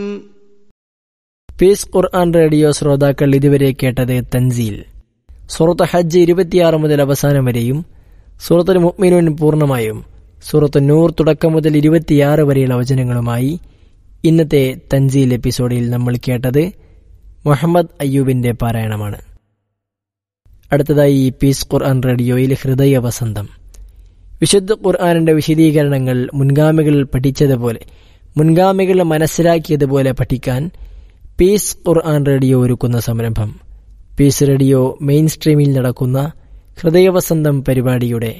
piece Quran radio ശ്രോതാക്കൾ ഇതുവരെ കേട്ടത് തൻസീൽ സൂറത്ത് ഹജ്ജ് ഇരുപത്തിയാറ് മുതൽ അവസാനം വരെയും സൂറത്തുൽ മുഅ്മിനൂൻ പൂർണ്ണമായും സൂറത്ത് നൂർ തുടക്കം മുതൽ ഇരുപത്തിയാറ് വരെയുള്ള വചനങ്ങളുമായി ഇന്നത്തെ തൻസീൽ എപ്പിസോഡിൽ നമ്മൾ കേട്ടത് മുഹമ്മദ് അയ്യൂബിന്റെ പാരായണമാണ് അടുത്തതായി ഈ പീസ് ഖുർആൻ റേഡിയോയിൽ ഹൃദയ വസന്തം വിശുദ്ധ ഖുർആാനിന്റെ വിശദീകരണങ്ങൾ മുൻഗാമികൾ പഠിച്ചതുപോലെ മുൻഗാമികൾ മനസ്സിലാക്കിയതുപോലെ പഠിക്കാൻ പീസ് ഖുർആൻ റേഡിയോ ഒരുക്കുന്ന സംരംഭം പീസ് റേഡിയോ മെയിൻ സ്ട്രീമിൽ നടക്കുന്ന ഹൃദയവസന്തം പരിപാടിയുടെ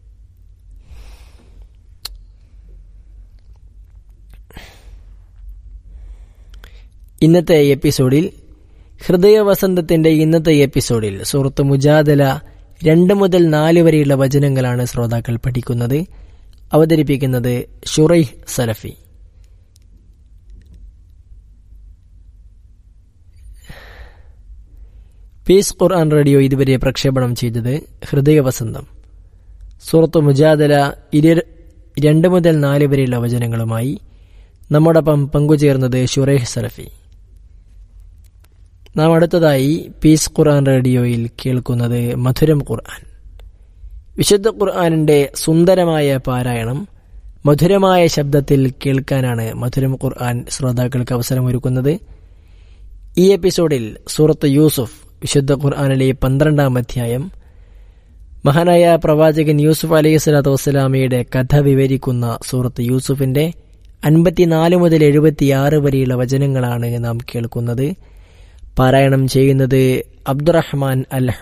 ഇന്നത്തെ എപ്പിസോഡിൽ ഹൃദയവസന്തത്തിന്റെ ഇന്നത്തെ എപ്പിസോഡിൽ സുഹൃത്ത് മുജാദല രണ്ട് മുതൽ നാല് വരെയുള്ള വചനങ്ങളാണ് ശ്രോതാക്കൾ പഠിക്കുന്നത് അവതരിപ്പിക്കുന്നത് Shuraih Salafi peace Quran radio ഇതുവരെ പ്രക്ഷേപണം ചെയ്തത് ഹൃദയവസന്തം സൂറത്ത് മുജാദല ഇരു രണ്ട് മുതൽ നാല് വരെയുള്ള വചനങ്ങളുമായി നമ്മോടൊപ്പം പങ്കുചേർന്നത് ഷുറൈഹ് സലഫി നാം അടുത്തതായി പീസ് ഖുർആൻ റേഡിയോയിൽ കേൾക്കുന്നത് മധുരം ഖുർആൻ വിശുദ്ധ ഖുർആാനിന്റെ സുന്ദരമായ പാരായണം മധുരമായ ശബ്ദത്തിൽ കേൾക്കാനാണ് മധുരം ഖുർആൻ ശ്രോതാക്കൾക്ക് അവസരമൊരുക്കുന്നത് ഈ എപ്പിസോഡിൽ സൂറത്ത് യൂസുഫ് വിശുദ്ധ ഖുർആാനിലെ പന്ത്രണ്ടാം അധ്യായം മഹാനായ പ്രവാചകൻ യൂസുഫ് അലൈഹി സ്വലാത്തു വസ്സലാമയുടെ കഥ വിവരിക്കുന്ന സൂറത്ത് യൂസുഫിന്റെ അൻപത്തിനാല് മുതൽ എഴുപത്തിയാറ് വരെയുള്ള വചനങ്ങളാണ് നാം കേൾക്കുന്നത് പാരായണം ചെയ്യുന്നത് അബ്ദുറഹ്മാൻ അൽ